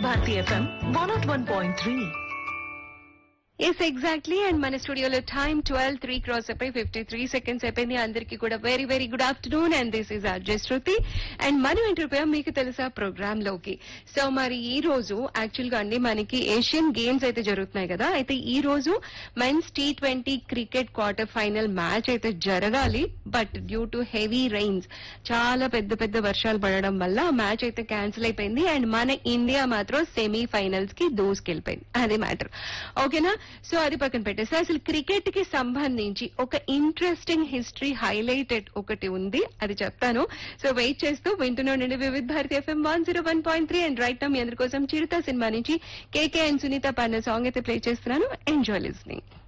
Bharati FM one not one point three yes exactly and మన స్టూడియోలో time twelve three cross అయిపోయి fifty three seconds అయిపోయింది అందరికీ కూడా very very good afternoon and this is RJ Shruti and మనం enter మీకు తెలుసా ప్రోగ్రామ్ లోకి సో మరి ఈ రోజు యాక్చువల్ గా అండి మనకి ఏషియన్ గేమ్స్ అయితే జరుగుతున్నాయి కదా అయితే ఈ రోజు men's T twenty cricket quarter final match అయితే జరగాలి but due to heavy rains చాలా పెద్ద పెద్ద వర్షాలు పడడం వల్ల మ్యాచ్ అయితే క్యాన్సిల్ అయిపోయింది అండ్ మన ఇండియా మాత్రం సెమీ ఫైనల్స్ కి దూసుకెళ్ళిపోయింది అదే మ్యాటర్ ఓకేనా సో అది పక్కన పెట్టేసి అసలు క్రికెట్ కి సంబంధించి ఒక ఇంట్రెస్టింగ్ హిస్టరీ హైలైటెడ్ ఒకటి ఉంది అది చెప్తాను సో వెయిట్ చేస్తూ వింటున్నానండి Vividh Bharati FM one zero one point three and right మీ అందరి కోసం చిరుత సినిమా నుంచి కేకే అండ్ సునీత పాడిన సాంగ్ అయితే ప్లే చేస్తున్నాను ఎంజాయ్ లిస్నింగ్